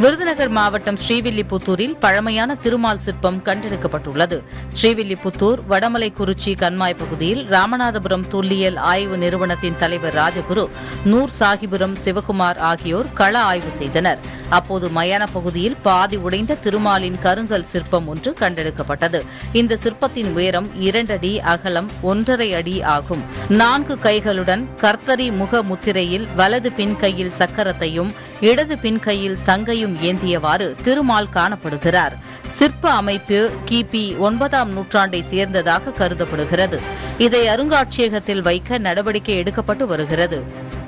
விருதுநகர் மாவட்டம் ஸ்ரீவில்லிபுத்தூரில் பழமையான திருமால் சிற்பம் கண்டெடுக்கப்பட்டுள்ளது ஸ்ரீவில்லிபுத்தூர் வடமலைக்குறிச்சி கண்மாய் பகுதியில் ராமநாதபுரம் தொல்லியல் ஆய்வு நிறுவனத்தின் தலைவர் ராஜகுரு நூர் சாகிபுரம் சிவகுமார் ஆகியோர் கள ஆய்வு செய்தனர் அப்போது மயான பகுதியில் பாதி உடைந்த திருமாலின் கருங்கல் சிற்பம் ஒன்று கண்டெடுக்கப்பட்டது இந்த சிற்பத்தின் உயரம் இரண்டடி அகலம் ஒன்றரை அடி ஆகும் நான்கு கைகளுடன் கர்த்தரி முக முத்திரையில் வலது பின் கையில் சக்கரத்தையும் இடது பின் கையில் சங்கையும் ஏந்தியவாறு திருமால் காணப்படுகிறார் சிற்ப அமைப்பு கிபி ஒன்பதாம் நூற்றாண்டை சேர்ந்ததாக கருதப்படுகிறது இதை அருங்காட்சியகத்தில் வைக்க நடவடிக்கை எடுக்கப்பட்டு வருகிறது